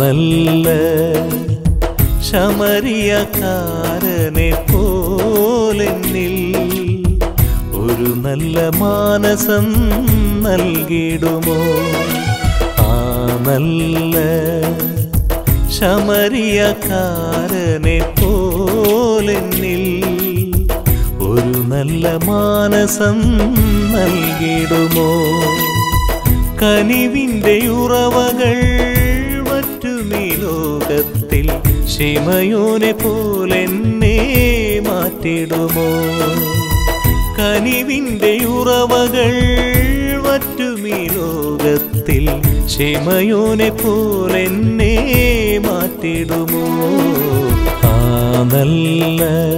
നല്ല ശമരിയക്കാരനെ പോലെന്നിൽ ഒരു നല്ല മാനസം നൽകിടുമോ ആ നല്ല ശമരിയക്കാരനെ പോലെന്നിൽ ഒരു നല്ല മാനസം നൽകിടുമോ കനിവിൻ്റെ ഉറവകൾ മറ്റുമീ ലോകത്തിൽ ശിമയോനെ പോലെന്നെ മാറ്റിടുമോ കനിവിൻ്റെ ഉറവകൾ മറ്റുമീ ലോകത്തിൽ ശിമയോനെ പോലെന്നെ മാറ്റിടുമോ ആ നല്ല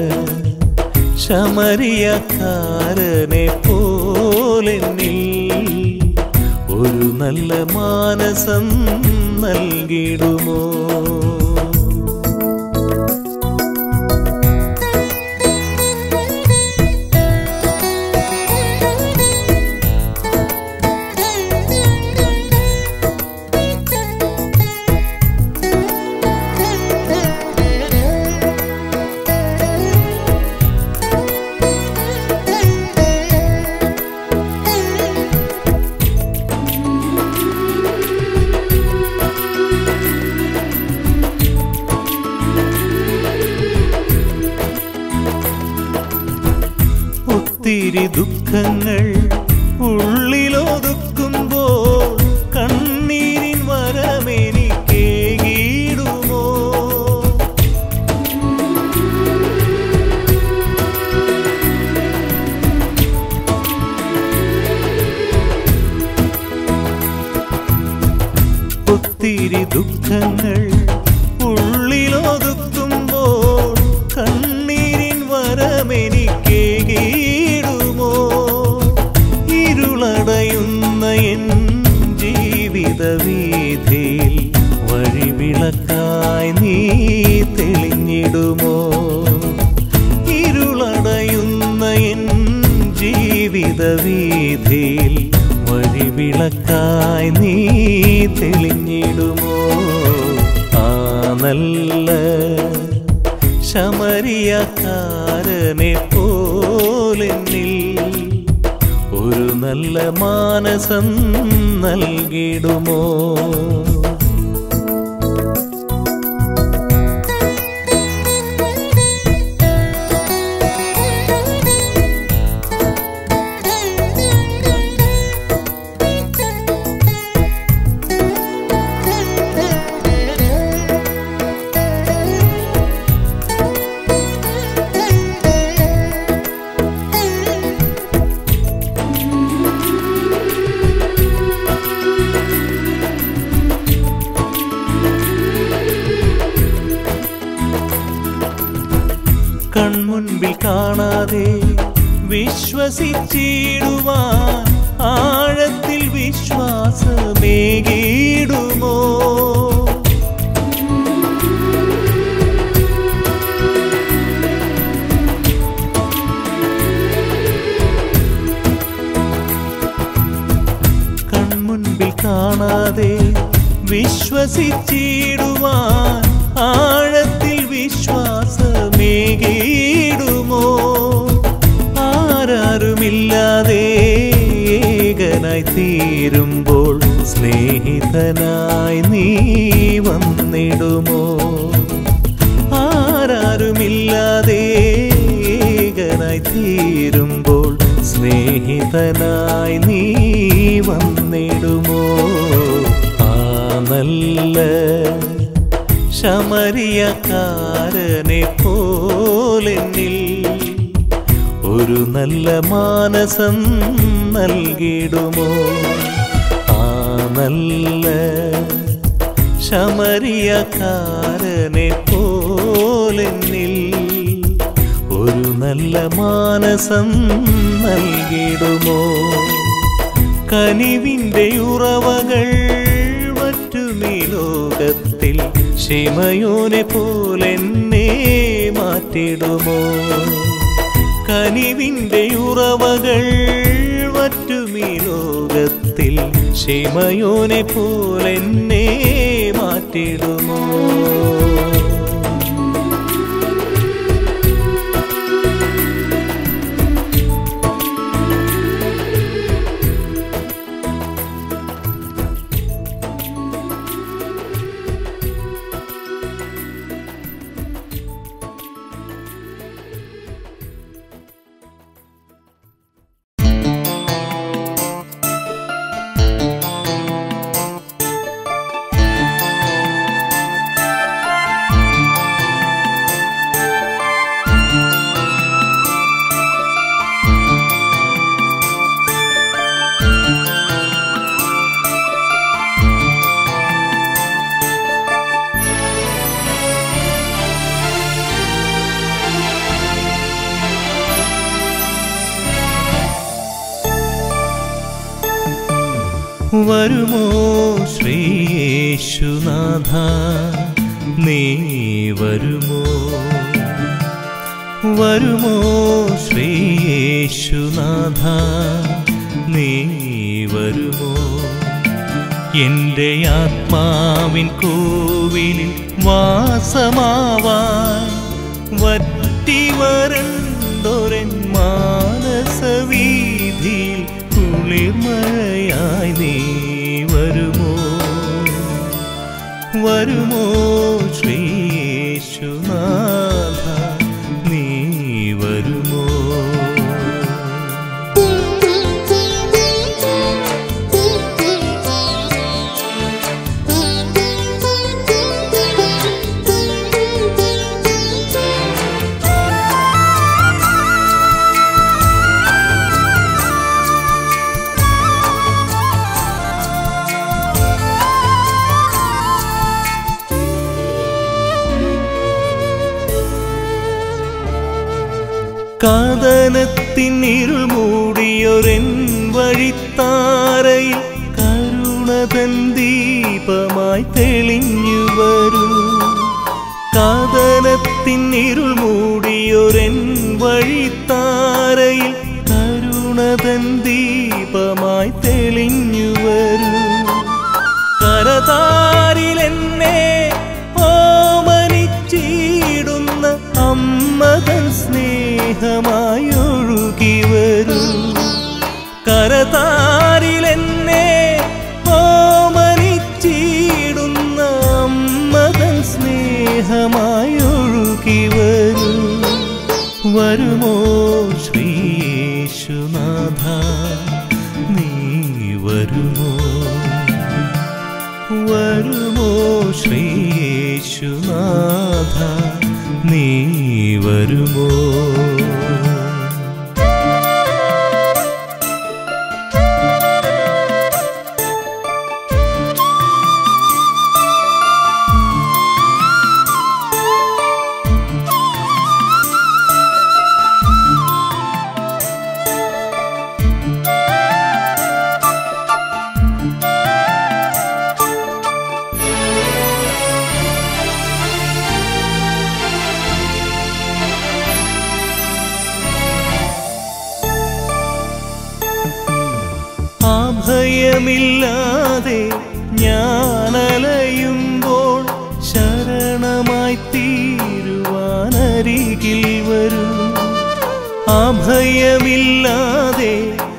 ശമരിയക്കാരനെ പോലെന്നിൽ ഒരു നല്ല മാനസം നൽകിടുമോ ഒത്തിരി ദുഃഖങ്ങൾ ഉള്ളിലൊതുക്കുമ്പോൾ കണ്ണീരിൻ വരമെനിക്കേകിടുമോ ഒത്തിരി ദുഃഖങ്ങൾ ഉള്ളിലൊതുക്കുമ്പോൾ കണ്ണീരിൻ വരമെനിക്കേകിടുമോ ഇരുളടയുന്ന എൻ ജീവിത വീതിയിൽ വഴിവിളക്കായി നീ തെളിഞ്ഞിടുമോ ഇരുളടയുന്ന എൻ ജീവിത വീതിയിൽ വഴിവിളക്കായി നീ തെളിഞ്ഞിടുമോ ആ നല്ല ശമരിയക്കാരനെ പോലെന്നിൽ ഒരു നല്ല മാനസം നൽകിടുമോ കൺമുൻപിൽ കാണാതെ വിശ്വസിച്ചിടുവാൻ ആഴത്തിൽ വിശ്വാസമേകിടുമോ കൺമുൻപിൽ കാണാതെ വിശ്വസിച്ചിടുവാൻ ആഴത്തിൽ വിശ്വാസമേകിടുമോ ആരാരുമില്ലാതെ ഏകനായി തീരുമ്പോൾ സ്നേഹിതനായി നീ വന്നിടുമോ ആരാരുമില്ലാതെ ഏകനായി തീരുമ്പോൾ സ്നേഹിതനായി നീ വന്നിടുമോ ആ നല്ല ശമരിയക്കാരനെ പോലെന്നിൽ ഒരു നല്ല മാനസം നൽകിടുമോ ആ നല്ല ശമരിയക്കാരനെ പോലെന്നിൽ ഒരു നല്ല മാനസം നൽകിടുമോ കനിവിൻ്റെ ഉറവകൾ മറ്റുമീ ലോകത്തിൽ ശിമയോനെ പോലെന്നെ മാറ്റിടുമോ കനിവിൻ്റെ ഉറവകൾ മറ്റുമീ ലോകത്തിൽ ശിമയോനെ പോലെന്നെ മാറ്റിടുമോ വരുമോ ശ്രീയേശുനാഥ നീ വരുമോ വരുമോ ശ്രീയേശുനാഥ നീ വരുമോ എൻ്റെ ആത്മാവിൻ കോവിലിൽ വാസമാവാൻ വറ്റി വരണ്ടൊരൻ മാനസവീതിയിൽ കുളിർമഴയായി നീ വരുമോ വരുമോ ശ്രീയേശുനാഥ നീ വരുമോ കാതനത്തിനിരുൾ മൂടിയൊരെൻ വഴിത്താരയിൽ കരുണതൻ ദീപമായി തെളിഞ്ഞു വരൂ കാതനത്തിനിരുൾ മൂടിയൊരെൻ വഴിത്താരയിൽ കരുണതൻ ദീപമായി തെളിഞ്ഞു വരൂ കരതാരിലെന്നെ ഓമനിച്ചിടുന്ന അമ്മതൻ സ്നേഹമായി ഒഴുകി വരൂ കരതാരിലെന്നെ ഓമനിച്ചിടുന്ന അമ്മതൻ സ്നേഹമായി ഒഴുകി വരൂ വരുമോ ശ്രീയേശുനാഥ നീ വരുമോ വരുമോ ശ്രീയേശുനാഥ നീ വരുമോ അഭയമില്ലാതെ ഞാനലയുമ്പോൾ ശരണമായി തീരുവാനരികിൽ വരൂ അഭയമില്ലാതെ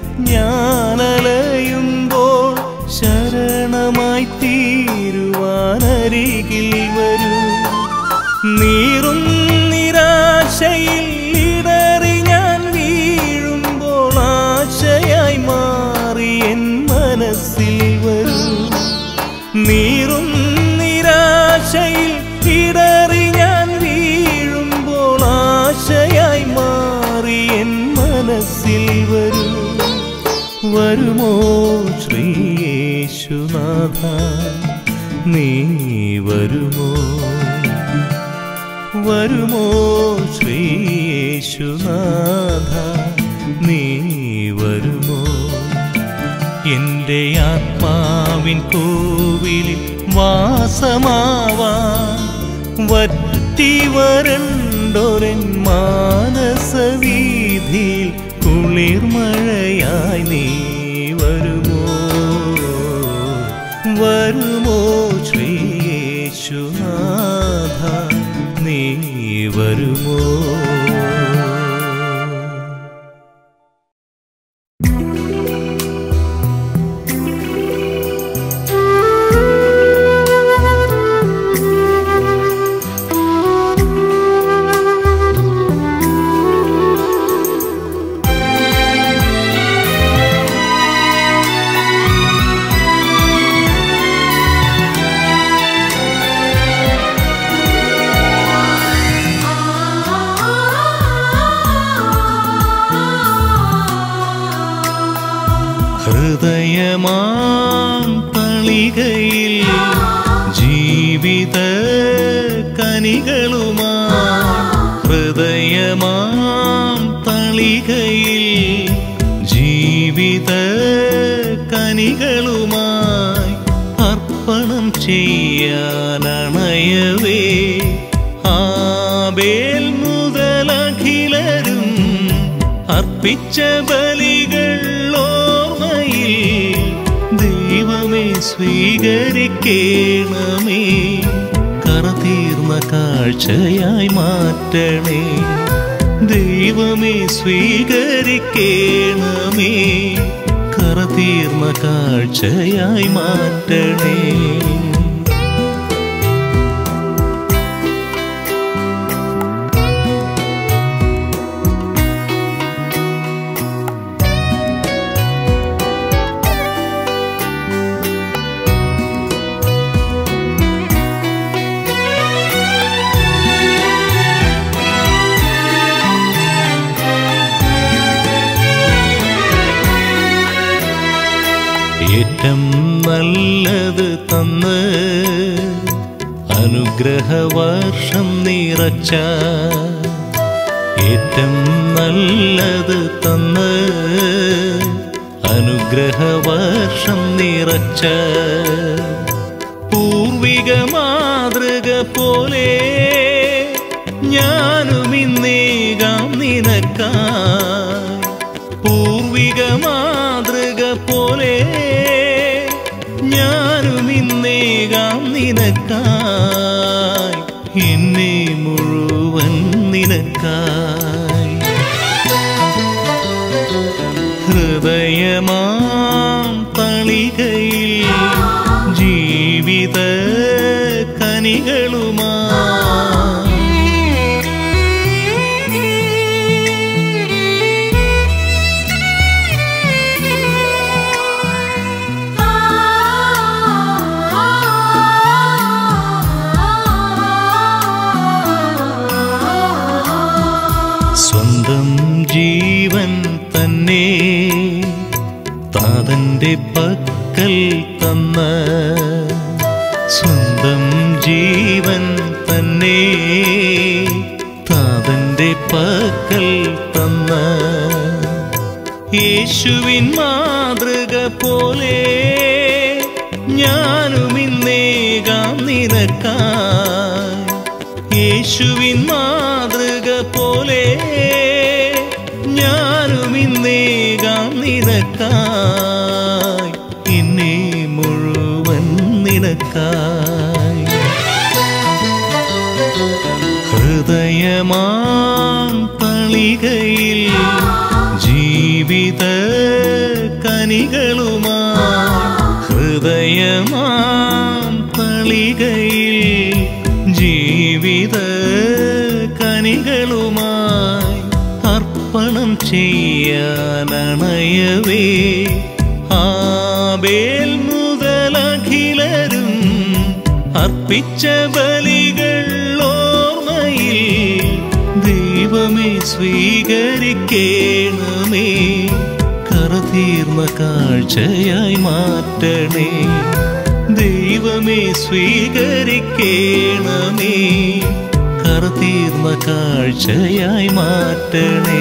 ഞാനലയുമ്പോൾ ശരണമായി തീരുവാനരികിൽ വരൂ നീറും നിരാശയിൽ ഇടറി ഞാൻ വീഴുമ്പോൾ ആശയായി മാറി എൻ മനസ്സിൽ വരൂ നീറും നിരാശയിൽ ഇടറി ഞാൻ വീഴുമ്പോൾ ആശയായി മാറി എൻ മനസ്സിൽ വരൂ വരുമോ ശ്രീയേശുനാഥ നീ വരുമോ വരുമോ ശ്രീയേശുനാഥ നീ വരുമോ എൻ്റെ ആത്മാവിൻ കോവിലിൽ വാസമാവാൻ വറ്റി വരണ്ടൊരൻ മാനസവീതിയിൽ കുളിർമഴയായി നീ വരുമോ വരുമോ ശ്രീ വരുമോ ഹൃദയമാം തളികയിൽ ജീവിത കനികളുമാ ഹൃദയമാം തളികയിൽ ജീവിത കനികളുമായി അർപ്പണം ചെയ്യാനണയവേ ആബേൽ മുതലഖിലരും അർപ്പിച്ച ബലികൾ ഓർമ്മയിൽ ദൈവമേ സ്വീകരിക്കേണമേ കറതീർന്ന കാഴ്ചയായി മാറ്റണേ ദൈവമേ സ്വീകരിക്കേണമേ കറതീർന്ന കാഴ്ചയായി മാറ്റണേ ഏറ്റം നല്ലത് തന്ന് അനുഗ്രഹവർഷം നിറച്ച ഏറ്റം നല്ലത് തന്ന് അനുഗ്രഹവർഷം നിറച്ച പൂർവിക മാതൃക പോലെ ഞാനും ഇന്നേകാം നിനക്കായി പൂർവിക മാതൃക പോലെ ഞാനും ഇന്നേകാം നിനക്കായി എന്നെ മുഴുവൻ നിനക്കായി ഹൃദയമാം തളികയിൽ ജീവിത കനികളുമാ സ്വന്തം ജീവൻ തന്നെ താതന്റെ പക്കൽ തന്ന സ്വന്തം ജീവൻ തന്നെ താതന്റെ പക്കൽ തന്ന യേശുവിൻ മാതൃക പോലെ ഞാനും ഇന്നേകാം നിനക്കായി യേശുവിൻ മാതൃക പോലെ ഞാനും ഇന്നേകാം നിനക്കായി എന്നെ മുഴുവൻ നിനക്കായി ഹൃദയമാം തളികയിൽ ജീവിത കനികളുമാ ഹൃദയമാം തളികയിൽ ജീവിത കനികളുമായി അർപ്പണം ചെയ്യാനണയവേ ആബേൽ മുതലഖിലരും അർപ്പിച്ച ബലികൾ ഓർമ്മയിൽ ദൈവമേ സ്വീകരിക്കേണമേ കറതീർന്ന കാഴ്ചയായി മാറ്റണേ ദൈവമേ സ്വീകരിക്കേണമേ കറതീർന്ന കാഴ്ചയായി മാറ്റണേ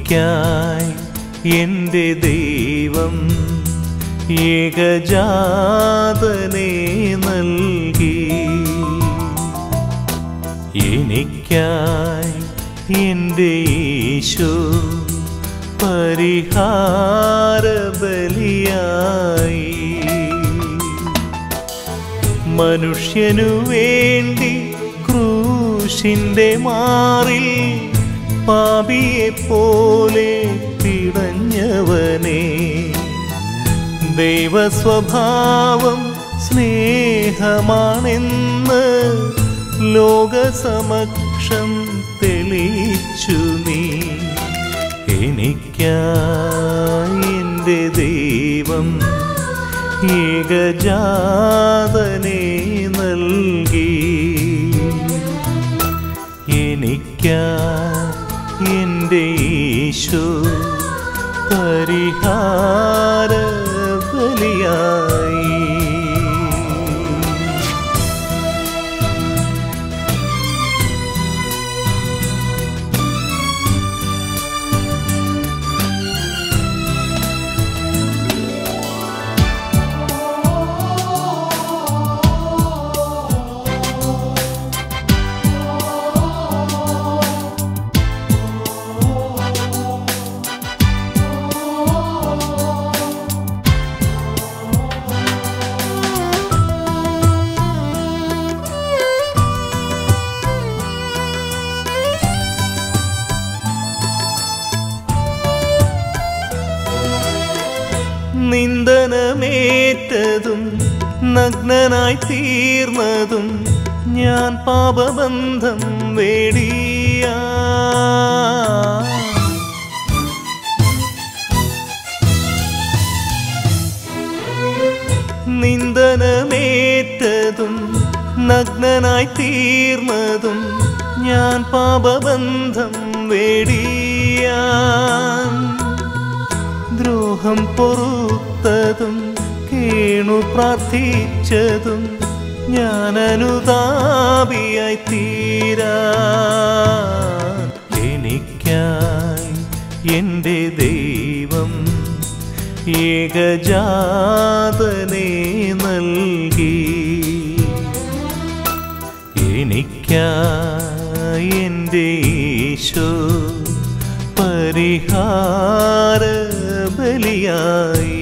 എനിക്കായി എൻ്റെ ദൈവം ഏകജാതനെ നൽകി എനിക്കായി എൻ്റെ യേശു പരിഹാര ബലിയായി മനുഷ്യനു വേണ്ടി ക്രൂശിന്റെ മാറിൽ പാപിയെ പോലെ പിടഞ്ഞവനെ ദൈവസ്വഭാവം സ്നേഹമാണെന്ന് ലോകസമക്ഷം തെളിയിച്ചു നീ എനിക്കായി എൻ്റെ ദൈവം ഏകജാതനെ നൽകി എനിക്കായി എൻ്റെ ഈശോ പരിഹാര ബലിയായി നിന്ദനമേറ്റതും നഗ്നനായി തീർന്നതും ഞാൻ പാപബന്ധം വേടിയ നിന്ദനമേറ്റതും നഗ്നനായി തീർന്നതും ഞാൻ പാപബന്ധം വേടിയാൻ ദ്രോഹം പൊറുത്തതും കേണു പ്രാർത്ഥിച്ചതും ഞാൻ അനുതാപിയായി തീരാ എനിക്കായി എൻ്റെ ദൈവം ഏകജാതനെ നൽകി എനിക്കായി എൻ്റെ ഈശോ പരിഹാര ബലിയായി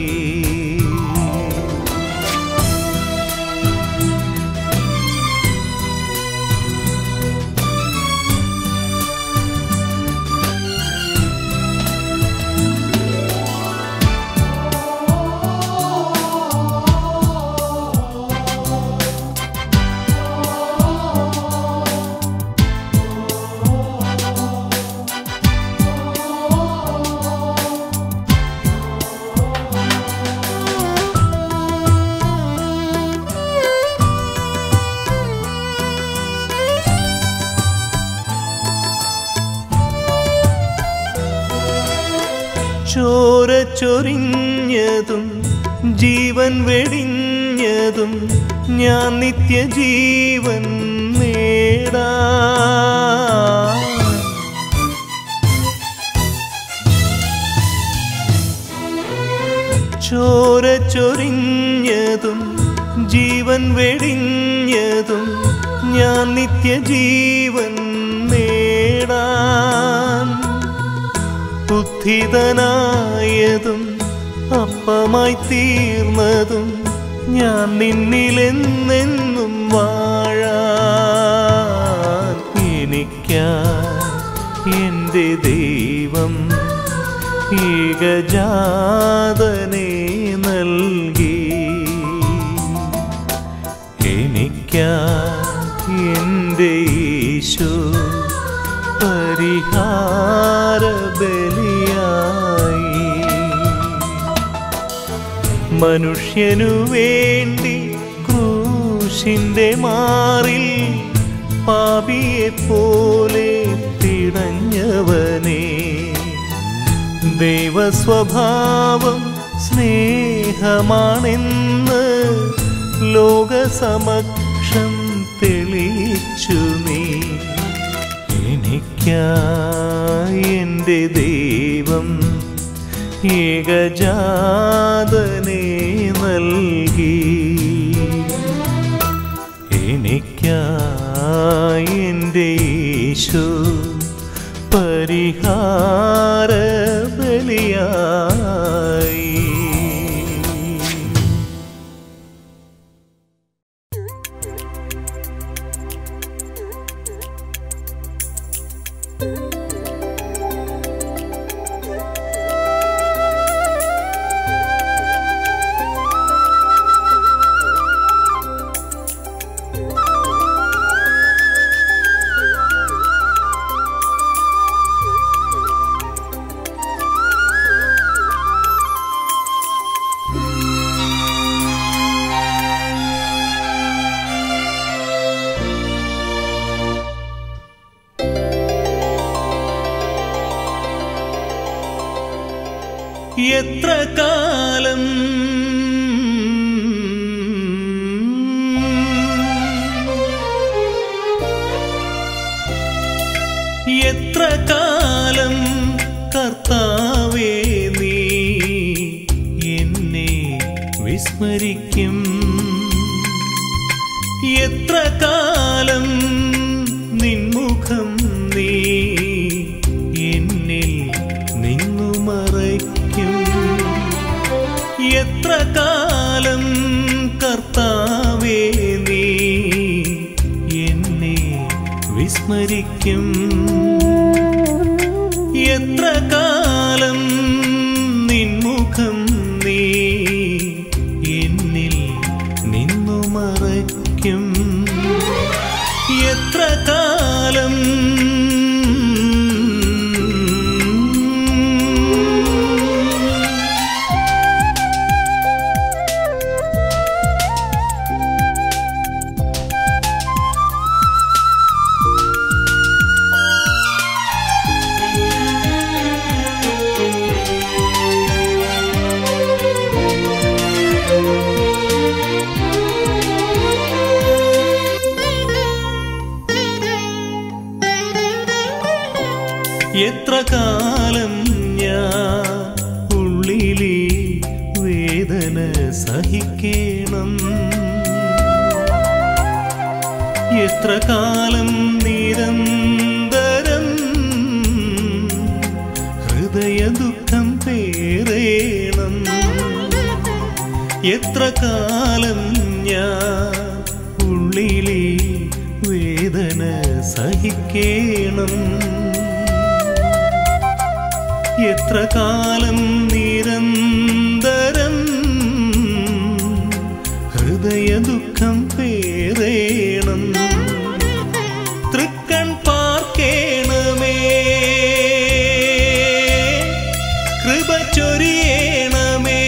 ചോര ചൊരിഞ്ഞതും ജീവൻ വെടിഞ്ഞതും ഞാൻ നിത്യജീവൻ നേടാ ചോര ചൊരിഞ്ഞതും ജീവൻ വെടിഞ്ഞതും ഞാൻ നിത്യജീവൻ നേടാൻ ബുദ്ധിതനായതും അപ്പമായി തീർന്നതും ഞാൻ നിന്നിലെന്നെന്നും വാഴാൻ എനിക്കായി എൻ്റെ ദൈവം ഏകജാതനെ നൽകി എനിക്കായി എൻ്റെ ഈശോ പരിഹാര ബലിയായി മനുഷ്യനു വേണ്ടി ക്രൂശിന്റെ മാറിൽ പാപിയെ പോലെ തിടഞ്ഞവനെ ദൈവസ്വഭാവം സ്നേഹമാണെന്ന് ലോകസമക്ഷം തെളിയിച്ചു നീ എനിക്കായി എൻ്റെ ദൈവം ദൈവം ഏകജാതനെ നൽകി എനിക്കായി എൻ്റെ യേശു പരിഹാര ബലിയായി എത്ര കാലം എത്ര കാലം കർത്താവേ നീ എന്നെ വിസ്മരിക്കും എത്ര കാലം നിൻമുഖം നീ എന്നിൽ നിന്നു മറയ്ക്കും എത്ര കാലം കർത്താവേ നീ എന്നെ വിസ്മരിക്കും എത്ര കാലം നിൻമുഖം നീ എന്നിൽ നിന്നു മറയ്ക്കും എത്ര കാലം എത്ര കാലം ഞാൻ ഉള്ളിലെ വേദന സഹിക്കേണം എത്ര കാലം നിരന്തരം ഹൃദയ ദുഃഖം പേറേണം എത്ര കാലം ഞാൻ ഉള്ളിലെ വേദന സഹിക്കേണം എത്ര കാലം നിരന്തരം ഹൃദയ ദുഃഖം പേറേണം തൃക്കൺ പാർക്കേണമേ കൃപ ചൊരിയേണമേ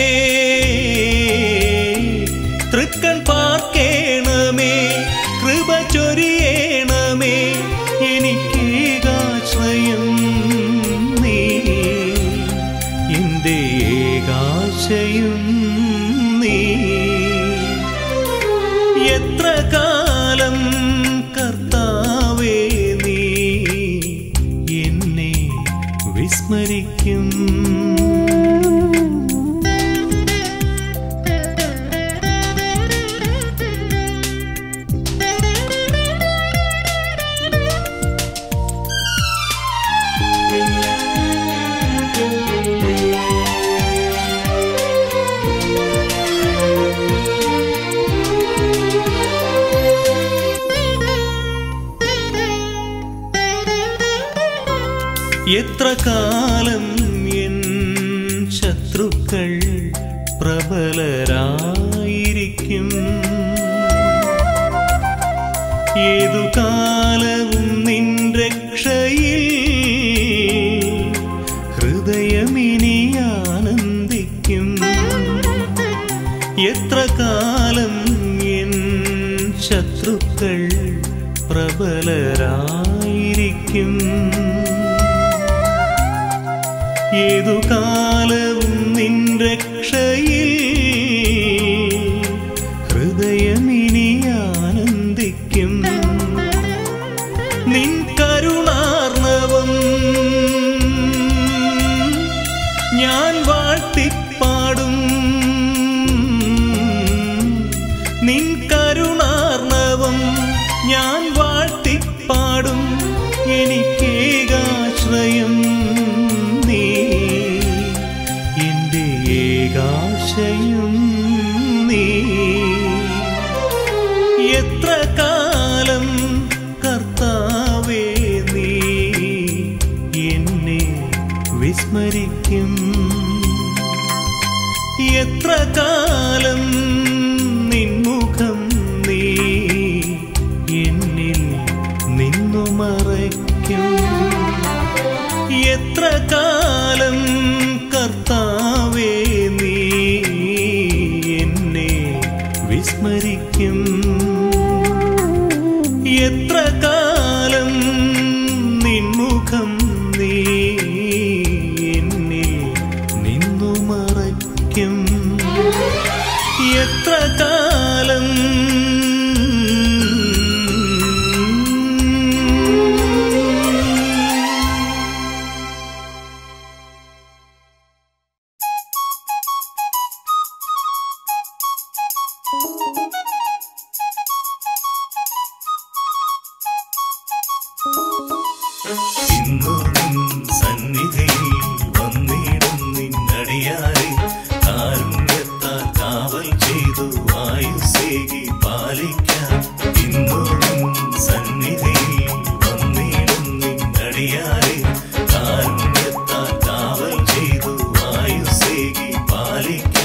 തൃക്കൺ പാർക്കേണമേ കൃപ ചൊരിയേണമേ എനിക്കേകാശ്രയം നീ എൻ്റെ ഏകാശയും നീ എത്ര കാലം കർത്താവേ നീ എന്നെ വിസ്മരിക്കും എത്ര കാലം എൻ ശത്രുക്കൾ പ്രബലരായിരിക്കും ഏതു കാലവും നിൻ രക്ഷയിൽ ഹൃദയമിനി ആനന്ദിക്കും എത്ര കാലം എൻ ശത്രുക്കൾ പ്രബലരായിരിക്കും ഏതു കാലവും നിൻ രക്ഷയിൽ ഹൃദയമിനി ആനന്ദിക്കും നിൻ കരുണാർണവം ഏകാശയും നീ എത്ര കാലം കർത്താവേ നീ എന്നെ വിസ്മരിക്കും എത്ര കാലം നിൻമുഖം നീ എന്നിൽ നിന്നു മറയ്ക്കും എത്ര കാലം കർത്താവേ നീ എന്നെ വിസ്മരിക്കും എത്ര കാലം നിൻമുഖം നീ എന്നിൽ നിന്നു മറയ്ക്കും എത്ര കാലം ഇന്നു നിൻ സന്നിധിയിൽ വന്നിടും നിന്നടിയാരെ കാരുണ്യത്താൽ കാവൽ ചെയ്തു ആയുസേകി പാലിക്കാൻ ഇന്നു നിൻ സന്നിധിയിൽ വന്നിടും നിന്നടിയാരെ കാരുണ്യത്താൽ കാവൽ ചെയ്തു ആയുസേകി പാലിക്കാൻ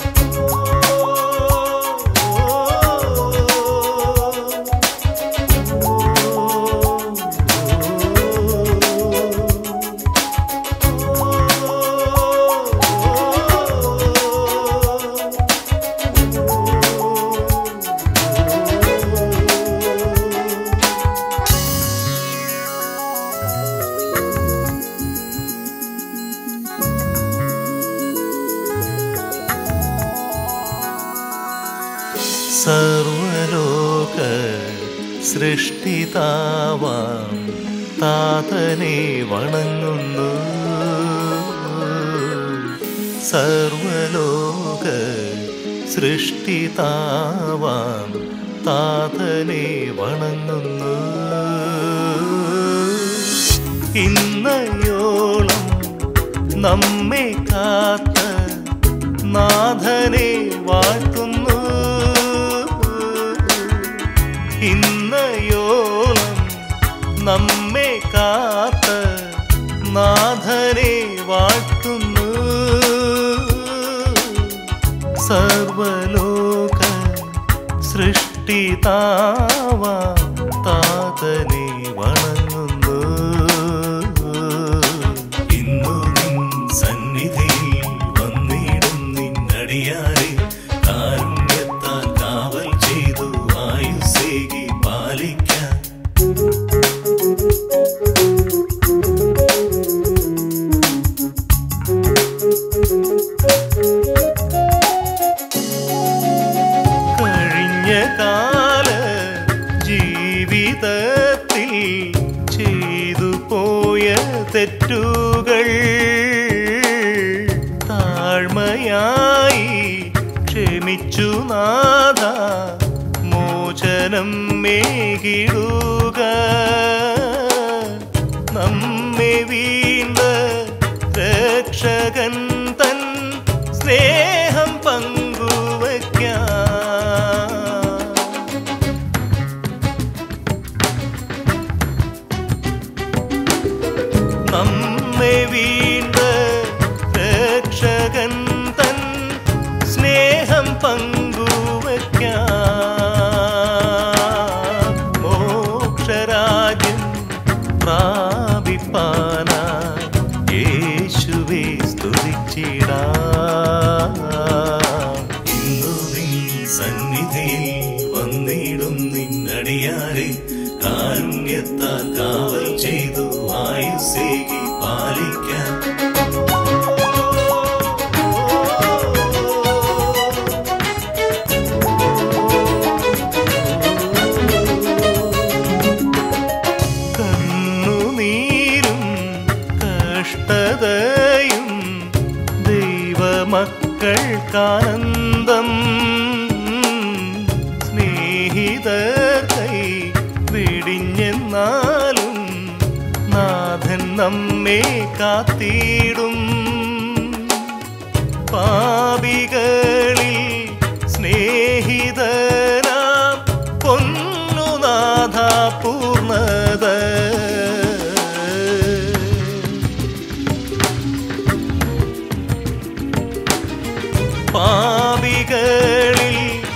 സർവലോക സൃഷ്ടിതാവാം താതനെ വണങ്ങുന്നു സർവലോക സൃഷ്ടിതാവാം താതനെ വണങ്ങുന്നു ഇന്നയോളം നമ്മെ കാത്ത നാഥനെ വാഴ്ത്തുന്നു ഇന്നയോളം നമ്മെ കാത്ത നാഥനെ വാഴ്ത്തുന്നു സർവലോക സൃഷ്ടിതാവ താതനെ വണങ്ങുന്നു ഇന്നു നിൻ സന്നിധിയിൽ വന്നിടും നിന്നടിയാരെ കാരുണ്യത്താൽ കാവൽ ചെയ്തു ആയുസേകി പാലിക്കാൻ കഴിഞ്ഞ കാല ജീവിതത്തിൽ ചെയ്തു പോയ തെറ്റുകൾ താഴ്മയായി ക്ഷമിച്ചു നാഥ മോചനം മേകിടുക നമ്മെ വീണ്ട രക്ഷകൻ തൻ സ്നേഹം പങ്കുവയ്ക്കാം നമ്മെ വീണ്ട രക്ഷകൻ തൻ സ്നേഹം പങ്കുവയ്ക്കാം മോക്ഷരാജ്യം പ്രാപിപ്പാന യേശുവെ സ്തുതിച്ചിടാം ഇന്നു നിൻ സന്നിധിയിൽ വന്നിടും നിന്നടിയാരെ കാരുണ്യത്താൽ കാവൽ ചെയ്തു ആയുസേകി പാലിക്കാൻ കണ്ണുനീരും കഷ്ടതയും ദൈവമക്കൾക്കാനന്ദം സ്നേഹിതർ കൈ വെടിഞ്ഞെന്നാലും നാഥൻ നമ്മെ കാത്തിടും പാപികളിൽ സ്നേഹിതനാം പൊന്നുനാഥ പൂർണ്ണത പാപികളിൽ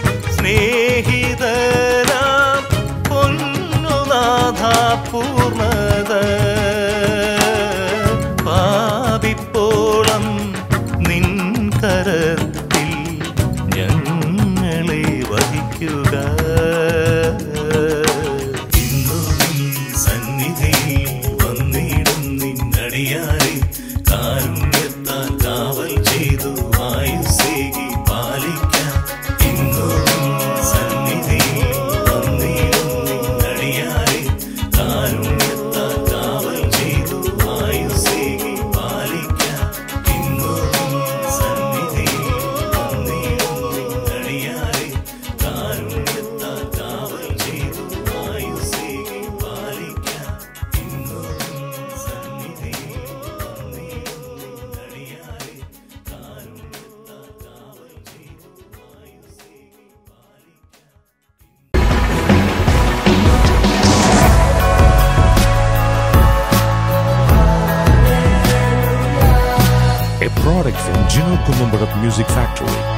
സ്നേഹിതനാം പൊന്നുനാഥ പൂർണ്ണത പാപിപ്പോളം നിൻ കരത്തിൽ ഞങ്ങളെ വഹിക്കുക ഇന്നു നിൻ സന്നിധിയിൽ വന്നിടും നിന്നടിയാരെ കാരുണ്യത്താൽ കാവൽ ചെയ്തു ആയുസേകി പാലിക്കാം ഇന്നു നിൻ സന്നിധിയിൽ വന്നിടും നിന്നടിയാരെ കാരുണ്യത്താൽ കാവൽ ചെയ്തു ആയുസേകി പാലിക്കാം ഇന്നു നിൻ സന്നിധിയിൽ വന്നിടും നിന്നടിയാരെ കാരുണ്യത്താൽ കാവൽ ചെയ്തു ആയുസേകി പാലിക്കാം ഇന്നു നിൻ സന്നിധിയിൽ വന്നിടും നിന്നടിയാരെ കാരുണ്യത്താൽ കാവൽ ചെയ്തു ആയുസേകി പാലിക്കാം a product from Gino Columbarat Music Factory.